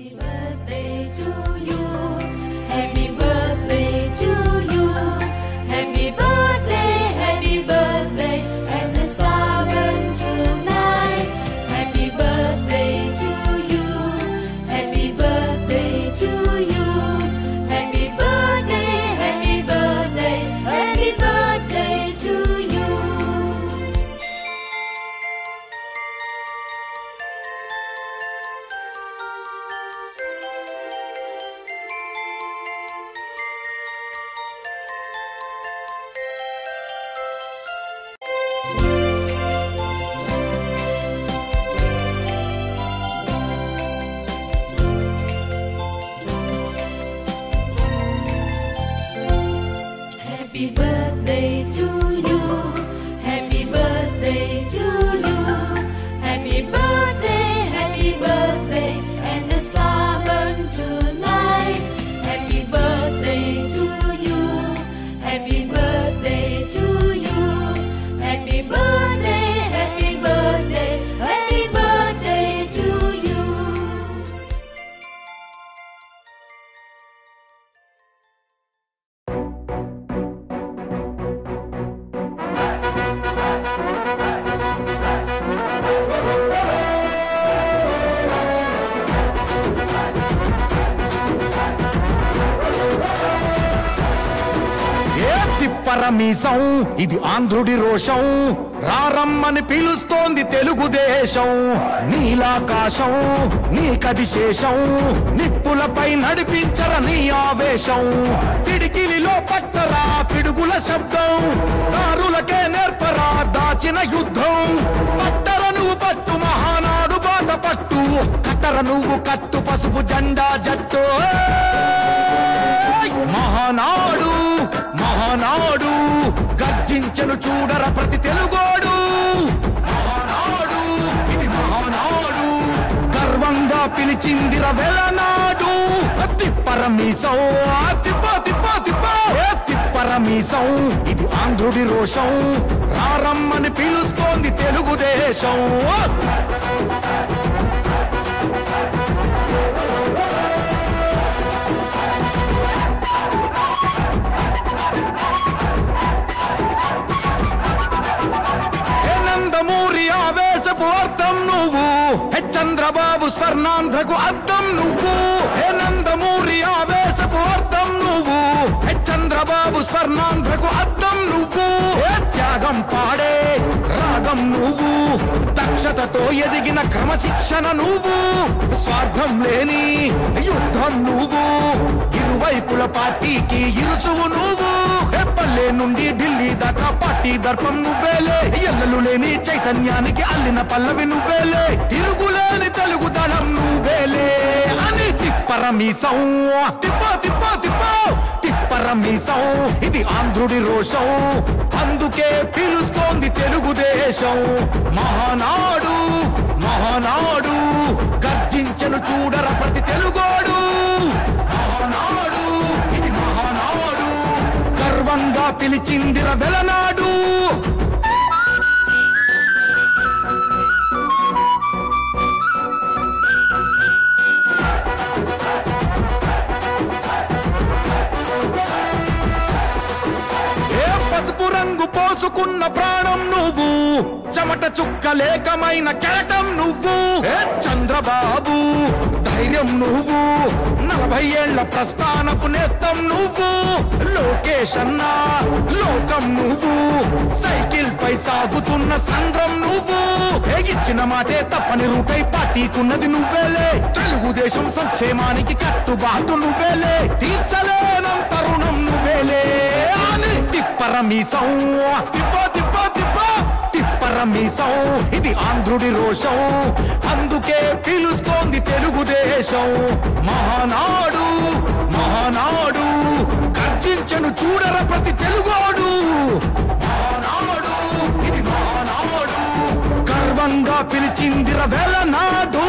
birthday to you. Happy birthday to you. Happy birthday, happy birthday, and the star burn tonight. Happy birthday to you. Happy birthday to you. Happy birthday, happy birthday, happy birthday to you. Happy birthday to you. Happy birthday to you. Happy birthday, happy birthday, and the star burn tonight. Happy birthday to you. Happy birthday to you. Happy birthday, happy birthday, happy birthday to you. ఏ తిప్పర మీసం ఇది ఆంధ్రుడి రోషం రారమ్మని పిలుస్తోంది తెలుగుదేశం నీలాకాశం నీకది శేషం నిప్పులపై నడిపించర నీ ఆవేశం పిడికిలిలో పట్టరా పిడుగుల శబ్దం దారులకే నేర్పరా దాచిన యుద్ధం పట్టర నువ్వు పట్టు మహానాడు బాట పట్టు కట్టర నువ్వు కట్టు పసుపు జెండా జట్టు ఏయ్! మహానాడు మహానాడు గర్జించను చూడర ప్రతి తెలుగోడు మహానాడు ఇది మహానాడు గర్వంగా పిలిచిందిర వెలనాడు తిప్పరమీసం తిప్ప తిప్ప తిప్ప ఏ తిప్పరమీసం ఇది ఆంధ్రుడి రోషం రారమ్మని పిలుస్తోంది తెలుగుదేశం హే నందమూరి ఆవేశపు అర్థం నువ్వు హే చంద్రబాబు స్వర్ణాంధ్రకు అర్థం నువ్వు హే నందమూరి ఆవేశపు అర్థం నువ్వు హే చంద్రబాబు స్వర్ణాంధ్రకు అర్థం నువ్వు హే త్యాగం పాడే రాగం నువ్వు దక్షతతో ఎదిగిన క్రమశిక్షణ నువ్వు స్వార్థం లేని యుద్ధం నువ్వు ఇరువైపుల పార్టీకి ఇరుసువు నువ్వు పల్లె నుండి ఢిల్లీ దాకా పార్టీ దర్పం నువ్వేలే ఎల్లలు లేని చైతన్యానికి అల్లిన పల్లవి నువ్వేలే తిరుగులేని తెలుగు దళం నువ్వేలే అని తిప్పరమీసం తిప్ప తిప్ప తిప్ప తిప్పరమీసం ఇది ఆంధ్రుడి రోషం అందుకే పిలుస్తోంది తెలుగుదేశం మహానాడు మహానాడు గర్జించను చూడర ప్రతి తెలుగోడు మహానాడు ఇది మహానాడు గర్వంగా పిలిచిందిర వెలనాడు ఏ పసుపు రంగు పోసుకున్న ప్రాణం నువ్వు చెమట చుక్క లేకమైన కెరటం నువ్వు ఏ చంద్రబాబు ధైర్యం నువ్వు నలభై ఏళ్ల ప్రస్థానపు నేస్తం నువ్వు లోకేష్ అన్నా లోకం నువ్వు సైకిల్ పై సాగుతున్న సంద్రం నువ్వు ఏ ఇచ్చిన మాటే తప్పని రూపై పార్టీకున్నది నువ్వేలే తెలుగుదేశం సంక్షేమానికి కట్టుబాటు నువ్వేలే తీర్చలేనంత రుణం నువ్వేలే అని తిప్పరమీసం తిప్ప తిప్ప తిప్ప తిప్పరమీసం ఇది ఆంధ్రుడి రోషం అందుకే పిలుస్తోంది తెలుగుదేశం మహానాడు మహానాడు గర్జించను చూడర ప్రతి తెలుగోడు మహానాడు ఇది మహానాడు గర్వంగా పిలిచిందిర వెలనాడు